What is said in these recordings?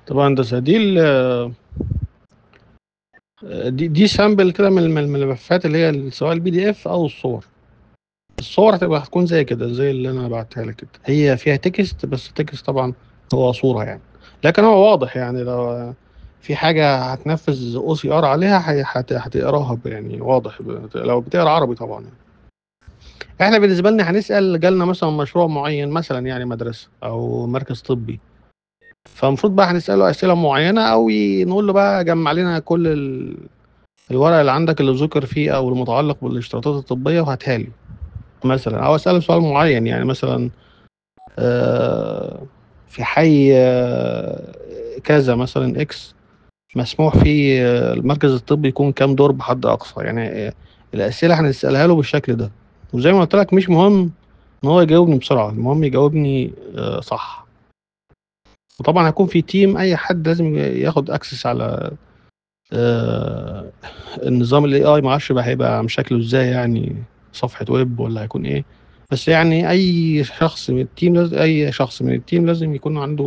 طبعا هندسة دي ال دي دي سامبل كده من الم- من الملفات اللي هي سواء البي دي اف او الصور الصور هتبقى هتكون زي كده زي اللي انا بعتها لك كده هي فيها تكست بس تكست طبعا هو صورة يعني لكن هو واضح يعني لو في حاجة هتنفذ او سي ار عليها هي- هت- هتقراها ب- يعني واضح ب- لو بتقرا عربي طبعا يعني. احنا بالنسبة لنا هنسأل جالنا مثلا مشروع معين مثلا يعني مدرسة او مركز طبي فالمفروض بقى هنسأله أسئلة معينة أو ي- نقول له بقى جمع لنا كل ال... الورق اللي عندك اللي ذكر فيه أو المتعلق بالاشتراطات الطبية وهاتها لي مثلا أو أسأله سؤال معين يعني مثلا آه، في حي آه، كذا مثلا إكس مسموح فيه آه، المركز الطبي يكون كام دور بحد أقصى يعني آه، الأسئلة هنسألها له بالشكل ده وزي ما قلت لك مش مهم إن هو يجاوبني بسرعة المهم يجاوبني آه، صح وطبعا هيكون في تيم اي حد لازم ياخد اكسس على آه، النظام الاي اي ما اعرفش بقى هيبقى شكله ازاي يعني صفحة ويب ولا هيكون ايه بس يعني اي شخص من التيم لازم اي شخص من التيم لازم يكون عنده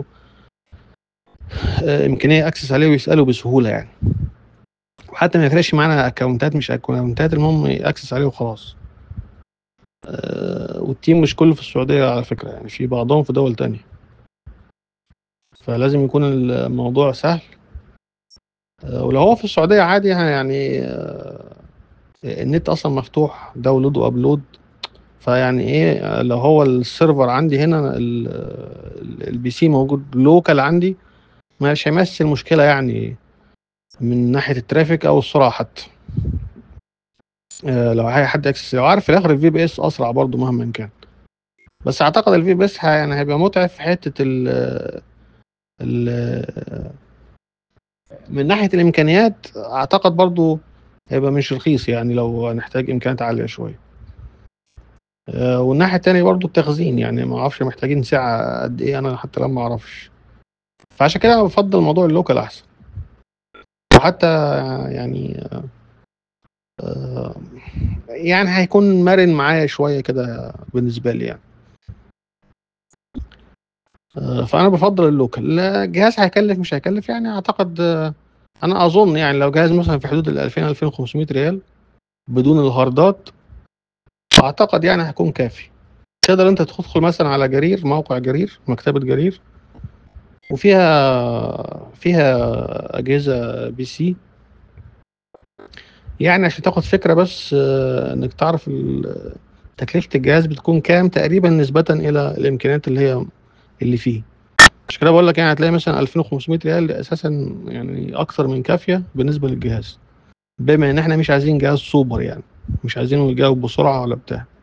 آه، امكانية اكسس عليه ويسأله بسهولة يعني وحتى ما يفرقش معانا اكونتات مش اكونتات المهم اكسس عليه وخلاص آه، والتيم مش كله في السعودية على فكرة يعني في بعضهم في دول تانية فلازم يكون الموضوع سهل آه، ولو هو في السعودية عادي يعني آه، النت أصلا مفتوح داونلود وأبلود فيعني إيه آه، لو هو السيرفر عندي هنا ال- ال- البي سي موجود لوكال عندي مش هيمثل مشكلة يعني من ناحية الترافيك أو السرعة حتى آه، لو هي حد اكسس لو عارف في الآخر الفي بي اس أسرع برضو مهما كان بس أعتقد الفي بي اس يعني هيبقى متعب في حتة ال ال من ناحية الإمكانيات أعتقد برضو هيبقى مش رخيص يعني لو هنحتاج إمكانيات عالية شوية آه، والناحية التانية برضو التخزين يعني ما أعرفش محتاجين سعة قد إيه أنا حتى لما أعرفش فعشان كده أنا بفضل موضوع اللوكال أحسن وحتى يعني آه، يعني هيكون مرن معايا شوية كده بالنسبة لي يعني آه، فأنا بفضل اللوكال لا، الجهاز هيكلف مش هيكلف يعني أعتقد آه، أنا أظن يعني لو جهاز مثلا في حدود ال 2000 2500 ريال بدون الهاردات اعتقد يعني هيكون كافي تقدر انت تدخل مثلا على جرير موقع جرير مكتبة جرير وفيها فيها اجهزة بي سي يعني عشان تاخد فكرة بس آه، انك تعرف ال- تكلفة الجهاز بتكون كام تقريبا نسبة الى الامكانيات اللي هي اللي فيه عشان كده بقول لك يعني هتلاقي مثلا 2500 ريال اساسا يعني اكثر من كافية بالنسبة للجهاز بما ان احنا مش عايزين جهاز سوبر يعني مش عايزينه يجاوب بسرعة ولا بتاع